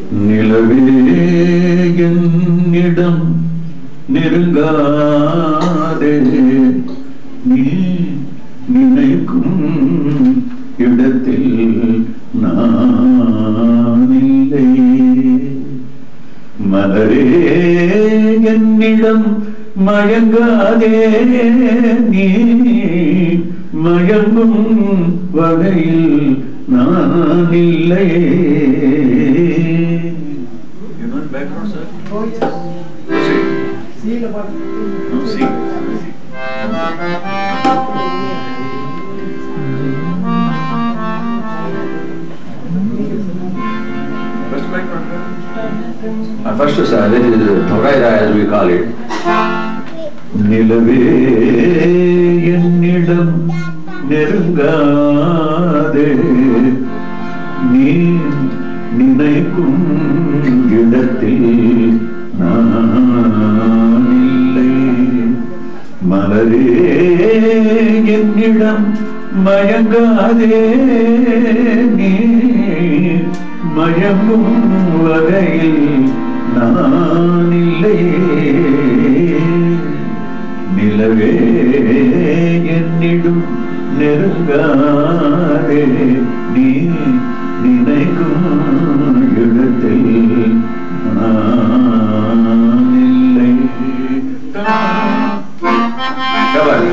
நிலவே என்னிடம் நெருங்காதே நீ நினைக்கும் இடத்தில் நான் இல்லை மலரே என்னிடம் மயங்காதே நீ மயங்கும் வகையில் நான் இல்லை You know the background, sir? Oh, yes. See. See the one. No, see. What's the background? Uh, first, sir, this is Thoraida as we call it. நிலவே என்னிடம் நெருங்காதே நீ நினைக்கும் இடத்தில் நான் இல்லை மலரே என்னிடம் மயங்காதே நீ மயங்கும் வகையில் நான் இல்லை நிலவே என்னிடும் நெருங்காதே நீ நினைக்கும் இடத்தில் நான் இல்லை கவர்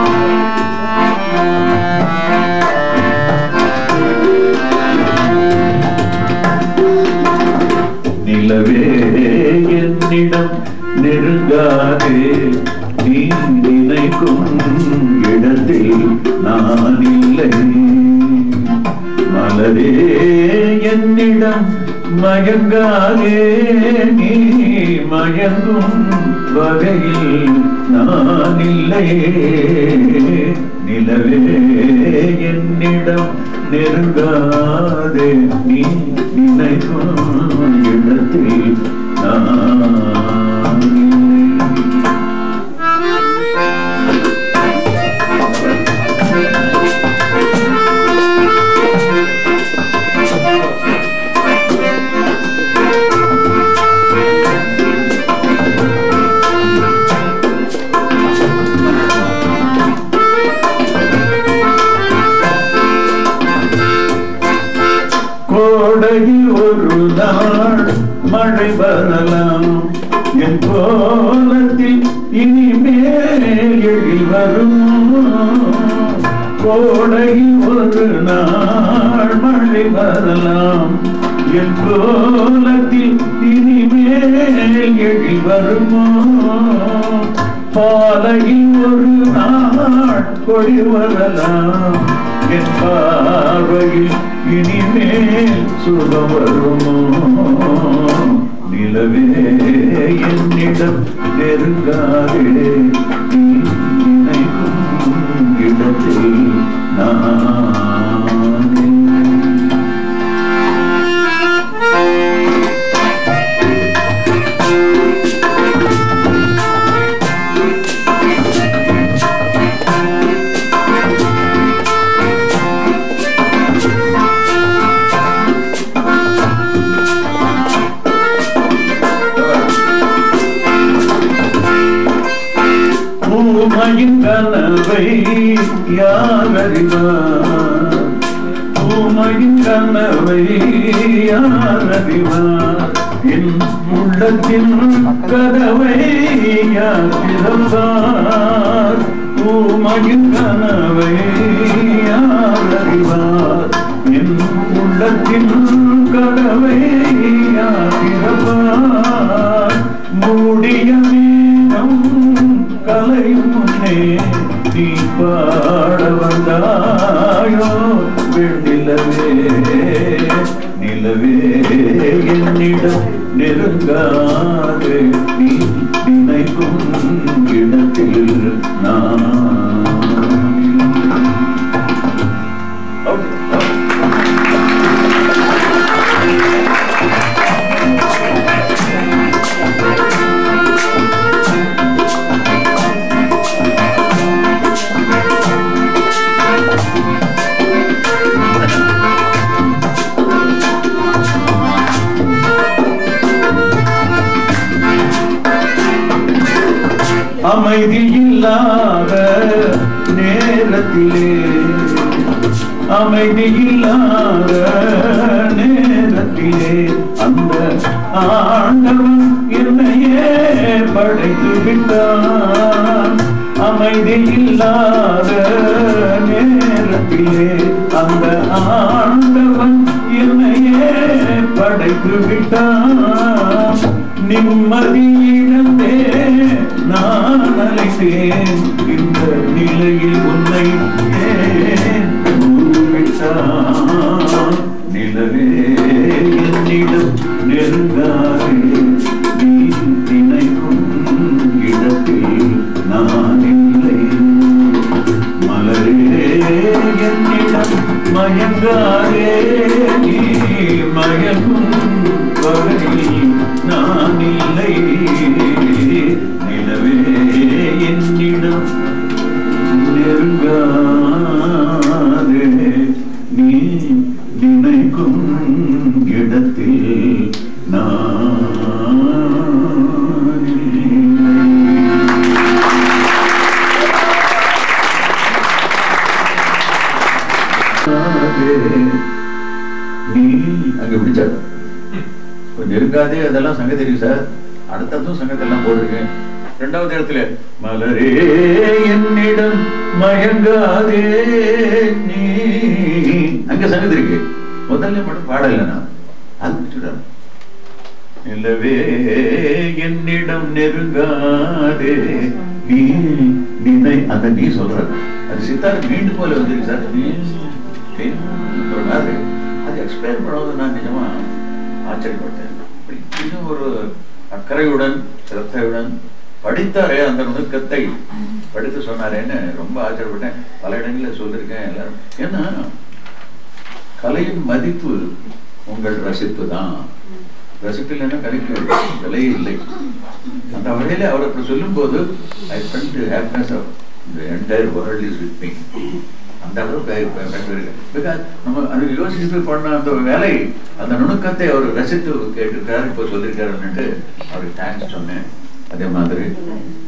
நிலவே என்னிடம் நெருங்காதே நீ நினைக்கும் இடத்தில் நான் இல்லை மலரே என்னிடம் மயங்காதே நீ மயங்கும் வகையில் நான் இல்லை நிலவே என்னிடம் நெருங்காதே நீ நினைக்கும் இடத்தில் நான் இல்லை. கோடையில் ஒரு நாள் மழை வரலாம் என் கோலத்தில் இனிமேல் எழில் வரும் கோடையில் ஒரு நாள் மழை வரலாம் என் கோலத்தில் இனிமேல் எழில் வருமோ பாலையில் ஒரு நாள் கொடி வரலாம் என் பார்வையில் இனிமேல் சுகம் வருமோ நிலவே என்னிடம் நெருங்காதே நீ நினைக்கும் இடத்தில் நான் இல்லை. பூமையின் கனவை யார் அறிவார் பூமையின் கனவை யார் அறிவார் என் உள்ளத்தின் கதவை யார் திறப்பார் பூமையின் கனவை யார் அறிவார் என் உள்ளத்தின் கதவை யார் திறப்பார் மூடிய மேகம் கலையும் முன்னே நீ பாட வந்தாயோ வெண்ணிலவே நிலவே என்னிடம் நெருங்காது நீ நினைக்கும் இடத்தில் நான் Okay, okay. அமைதி இல்லாத நேரத்திலே அமைதி இல்லாத நேரத்திலே அந்த ஆண்டவன் என்னையே படைத்து விட்டான் அமைதி இல்லாத நேரத்திலே அந்த ஆண்டவன் என்னையே படைத்து விட்டான் நிம்மதியிடந்தே நான் அழைத்தேன் இந்த நிலையில் உன்னை ஏன் விட்டான் நிலவே என்னிடம் நெருங்காதே நீ நினைக்கும் இடத்தில் நான் இல்லை மலரே என்னிடம் மயங்காதே நீ மயங்கும் வகையில் நான் இல்லை நிலவே என்னிடம் நெருங்காதே நீ நினைக்கும் இடத்தில் நான் இல்லை. நீ அங்க பிடிச்சார் கொஞ்சம் நெருங்காதே அதெல்லாம் சங்கதி இருக்கு சார் அடுத்ததும் சங்கத்தெல்லாம் போட்டிருக்கேன் ரெண்டாவது இடத்துல மலரே என்னிடம் மயங்காதே நீ அங்க சங்கதி இருக்கு முதல்ல மட்டும் பாடல நான் அது பிடிச்சுடாரு நிலவே என்னிடம் நெருங்காதே நீ நினை அந்த நீ சொல்ற அது சித்தார் மீண்டு போல வந்துருக்கு சார் நீ சொன்னாரு அது எக்ஸ்பிளைன் பண்ணும்போது நான் நிஜமா ஆச்சரியப்பட்டேன் இப்படி இன்னும் ஒரு அக்கறையுடன் சிரத்தையுடன் படித்தாரே அந்த நுணுக்கத்தை படித்து சொன்னாரேன்னு ரொம்ப ஆச்சரியப்பட்டேன் பல இடங்களில் சொல்லியிருக்கேன் எல்லாரும் ஏன்னா கலையின் மதிப்பு உங்கள் ரசிப்பு தான் ரசிப்பில் என்ன கலைக்கு விலையே இல்லை அந்த வகையில அவர் அப்படி சொல்லும்போது I felt happiness of the entire world is with me அந்த அளவுக்கு பிகாஸ் நம்ம அது யோசிச்சு பண்ண அந்த வேலை அந்த நுணுக்கத்தை அவர் ரசித்து கேட்டிருக்காரு இப்போ சொல்லியிருக்காருன்னுட்டு அவருக்கு தேங்க்ஸ் சொன்னேன் அதே மாதிரி